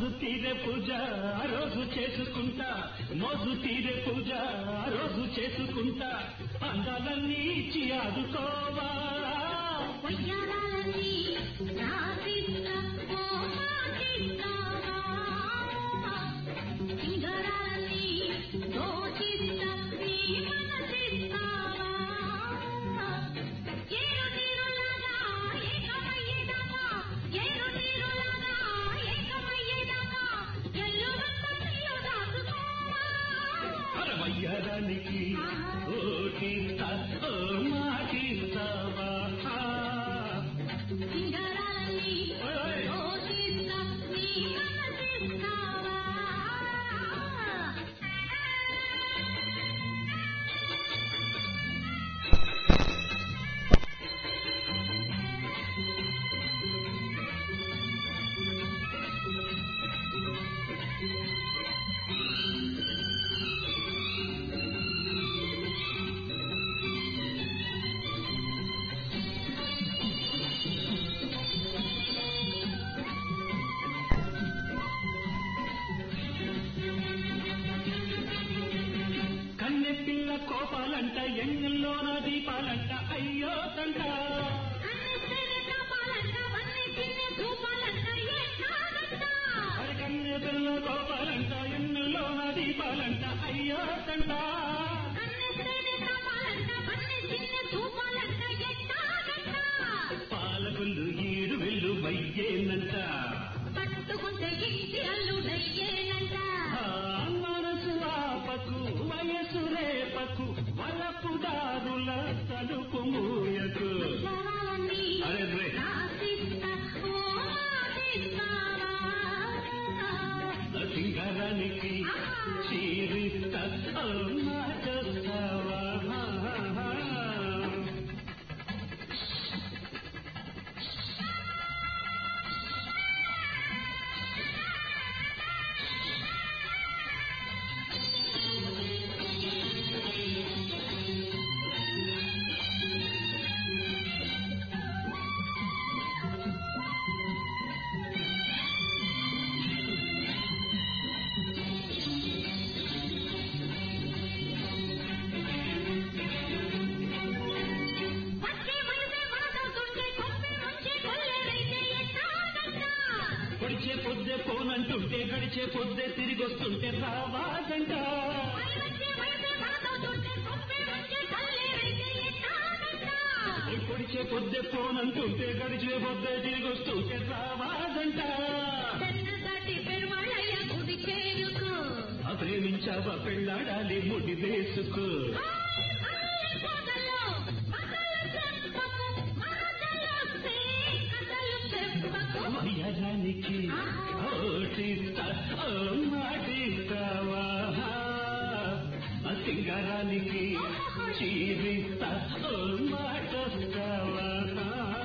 మోజు తీరే పూజ ఆ రోజు చేసుకుంటా మోజు తీరే పూజ ఆ రోజు చేసుకుంటా అందాలన్నీ ఇచ్చి ఆదుకోవా వయ్యారాలని రాసిస్తా ఓ మాటిస్తావా సింగరాలని దోచిస్తా నీ మనసిస్తావా ఏరు నీరులాగా ఏకమయ్యేదాకా ఏరు నీరులాగా ఏకమయ్యేదాకా ఎల్లుగంతలు దాచుకోవా అరవయ్యడానికి ఓటిస్తా ఓ మాటిస్తావా సింగరాలని దోచిస్తా నీ మనసిస్తావా కన్నె పిల్ల కోపాలంట ఎన్నెల్లోన దీపాలంట అయ్యో తంట అరే కన్నె పిల్ల కోపాలంట ఎన్నెల్లోన దీపాలంట అయ్యో తంట పాలకులు ఈడు వెళ్ళు వయ్యేనంట ఆ మనసు ఆపకు వయసు రేపకు వలపు దారుల తలుపు మూయకు అరే రే సింగరానికి చీరిస్తా ఓ మాటస్తావా పొడిచే పొద్దే పోనంటుంటే గడిచే పొద్దే తిరిగొస్తుంటే రావాదంట పొడిచే పొద్దే పోనంటుంటే గడిచే పొద్దే తిరిగొస్తుంటే రావాదంట ఆ ప్రేమించావా పెళ్ళాడాలి ముడి వేసుకో వయ్యడానికి ఓటిస్తా ఓ మాటిస్తావా ఆ సింగారానికి చీరిస్తా ఓ మాటస్తావా